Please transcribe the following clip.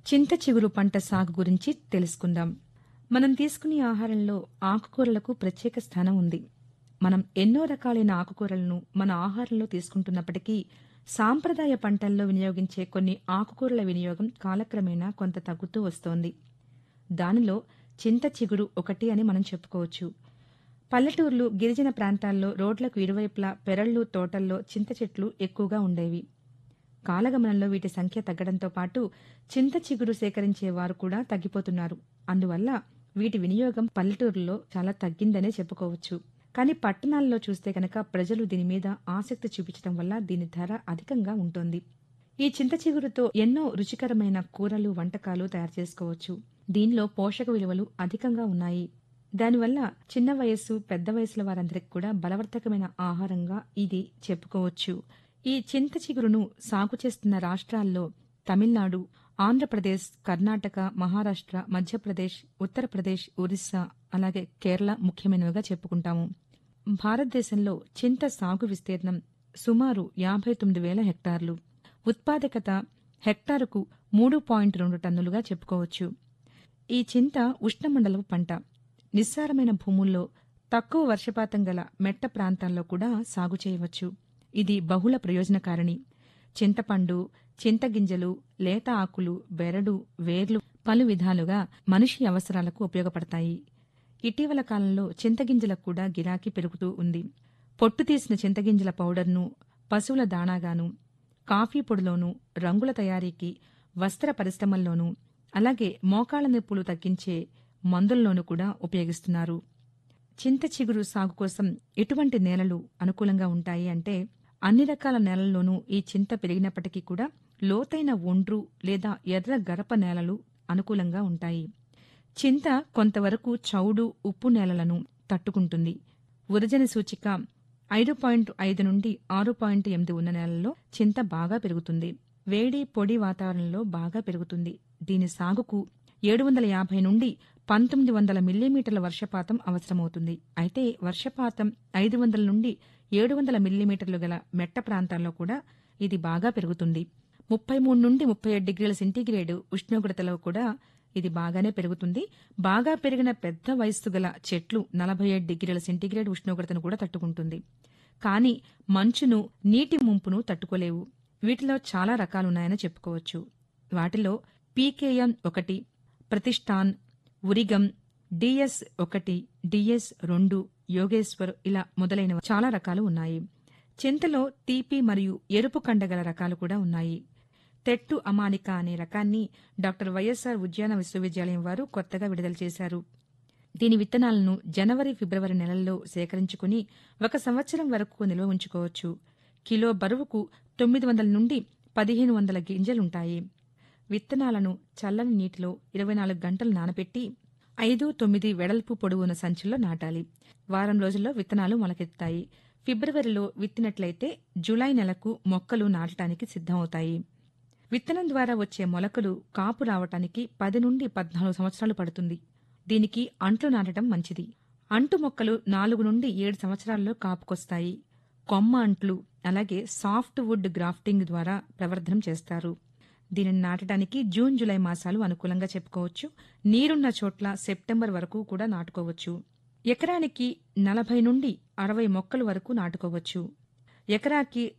చింత చిగురు పంట సాగు గురించి తెలుసుకుందాం మనం తీసుకునే ఆహారంలో ఆకుకూరలకు ప్రత్యేక స్థానం ఉంది మనం ఎన్నో రకాలైన ఆకుకూరలను మన ఆహారంలో తీసుకుంటున్నప్పటికీ సాంప్రదాయ పంటల్లో వినియోగించే కొన్ని ఆకుకూరల వినియోగం కాలక్రమేణా కొంత తగ్గుతూ వస్తోంది దానిలో చింత చిగురు ఒకటి అని మనం చెప్పుకోవచ్చు పల్లెటూర్లు గిరిజన ప్రాంతాల్లో రోడ్లకు ఇరువైపులా పెరళ్ళు తోటల్లో చింత చెట్లు ఎక్కువగా ఉండేవి కాలగమనంలో వీటి సంఖ్య తగ్గడంతో పాటు చింత చిగురు సేకరించే వారు కూడా తగ్గిపోతున్నారు అందువల్ల వీటి వినియోగం పల్లెటూరులో చాలా తగ్గిందనే చెప్పుకోవచ్చు కానీ పట్టణాల్లో చూస్తే కనుక ప్రజలు దీని మీద ఆసక్తి చూపించడం వల్ల దీని ధర అధికంగా ఉంటుంది ఈ చింత చిగురుతో ఎన్నో రుచికరమైన కూరలు వంటకాలు తయారు చేసుకోవచ్చు దీనిలో పోషక విలువలు అధికంగా ఉన్నాయి దానివల్ల చిన్న వయస్సు పెద్ద వయసుల వారందరికి కూడా బలవర్ధకమైన ఆహారంగా ఇది చెప్పుకోవచ్చు ఈ చింత చిగురును సాగు చేస్తున్న రాష్ట్రాల్లో తమిళనాడు ఆంధ్రప్రదేశ్ కర్ణాటక మహారాష్ట్ర మధ్యప్రదేశ్ ఉత్తరప్రదేశ్ ఒరిస్సా అలాగే కేరళ ముఖ్యమైనవిగా చెప్పుకుంటాము భారతదేశంలో చింత సాగు విస్తీర్ణం సుమారు యాభై తొమ్మిది వేల హెక్టార్లు ఉత్పాదకత హెక్టారుకు మూడు పాయింట్ రెండు టన్నులుగా చెప్పుకోవచ్చు ఈ చింత ఉష్ణమండలపు పంట నిస్సారమైన భూముల్లో తక్కువ వర్షపాతం గల మెట్ట ప్రాంతాల్లో కూడా సాగు చేయవచ్చు ఇది బహుళ ప్రయోజనకారిణి చింతపండు చింతగింజలు లేత ఆకులు బెరడు వేర్లు పలు విధాలుగా మనిషి అవసరాలకు ఉపయోగపడతాయి ఇటీవల కాలంలో చింతగింజలకు కూడా గిరాకీ పెరుగుతూ ఉంది పొట్టు తీసిన చింతగింజల పౌడర్ను పశువుల దాణాగాను కాఫీ పొడిలోనూ రంగుల తయారీకి వస్త్ర పరిశ్రమల్లోనూ అలాగే మోకాళ్ల నొప్పులు తగ్గించే మందుల్లోనూ కూడా ఉపయోగిస్తున్నారు చింత చిగురు సాగు కోసం ఎటువంటి నేలలు అనుకూలంగా ఉంటాయి అంటే అన్ని రకాల నేలల్లోనూ ఈ చింత పెరిగినప్పటికీ కూడా లోతైన ఒండ్రు లేదా ఎర్ర గరప నేలలు అనుకూలంగా ఉంటాయి చింత కొంతవరకు చౌడు ఉప్పు నేలలను తట్టుకుంటుంది ఉరజన సూచిక ఐదు పాయింట్ ఐదు నుండి ఆరు పాయింట్ ఎనిమిది ఉన్న నేలల్లో చింత బాగా పెరుగుతుంది వేడి పొడి వాతావరణంలో బాగా పెరుగుతుంది దీని సాగుకు ఏడు వందల యాభై నుండి పంతొమ్మిది వందల మిల్లీమీటర్ల వర్షపాతం అవసరమవుతుంది అయితే వర్షపాతం ఐదు వందల నుండి ఏడు వందల మిల్లీమీటర్లు గల మెట్ట ప్రాంతాల్లో కూడా ఇది బాగా పెరుగుతుంది ముప్పై మూడు నుండి ముప్పై ఏడు డిగ్రీల సెంటీగ్రేడ్ ఉష్ణోగ్రతలో కూడా ఇది బాగానే పెరుగుతుంది బాగా పెరిగిన పెద్ద వయస్సు గల చెట్లు నలభై ఏడు డిగ్రీల సెంటీగ్రేడ్ ఉష్ణోగ్రతను కూడా తట్టుకుంటుంది కానీ మంచును నీటి ముంపును తట్టుకోలేవు వీటిలో చాలా రకాలున్నాయని చెప్పుకోవచ్చు వాటిలో పీకేఎం ఒకటి ప్రతిష్టాన్ ఉరిగం డిఎస్ ఒకటి డిఎస్ రెండు యోగేశ్వర్ ఇలా మొదలైన చాలా రకాలు ఉన్నాయి చింతలో తీపి మరియు ఎరుపు కండగల రకాలు కూడా ఉన్నాయి తెట్టు అమానిక అనే రకాన్ని డాక్టర్ వైఎస్ఆర్ ఉద్యాన విశ్వవిద్యాలయం వారు కొత్తగా విడుదల చేశారు దీని విత్తనాలను జనవరి ఫిబ్రవరి నెలల్లో సేకరించుకుని ఒక సంవత్సరం వరకు నిల్వ ఉంచుకోవచ్చు కిలో బరువుకు తొమ్మిది వందల నుండి పదిహేను వందల గింజలుంటాయి విత్తనాలను చల్లని నీటిలో ఇరవై నాలుగు గంటలు నానబెట్టి ఐదు తొమ్మిది వెడల్పు పొడవున సంచుల్లో నాటాలి వారం రోజుల్లో విత్తనాలు మొలకెత్తాయి ఫిబ్రవరిలో విత్తినట్లయితే జులై నెలకు మొక్కలు నాటడానికి సిద్దమవుతాయి విత్తనం ద్వారా వచ్చే మొలకలు కాపు రావటానికి పది నుండి పద్నాలుగు సంవత్సరాలు పడుతుంది దీనికి అంట్లు నాటడం మంచిది అంటు మొక్కలు నాలుగు నుండి ఏడు సంవత్సరాల్లో కాపుకొస్తాయి కొమ్మ అంట్లు అలాగే సాఫ్ట్ వుడ్ గ్రాఫ్టింగ్ ద్వారా ప్రవర్ధనం చేస్తారు దీనిని నాటడానికి జూన్ జులై మాసాలు అనుకూలంగా చెప్పుకోవచ్చు నీరున్న చోట్ల సెప్టెంబర్ వరకు కూడా నాటుకోవచ్చు ఎకరానికి నలభై నుండి అరవై మొక్కలు వరకు నాటుకోవచ్చు ఎకరాకి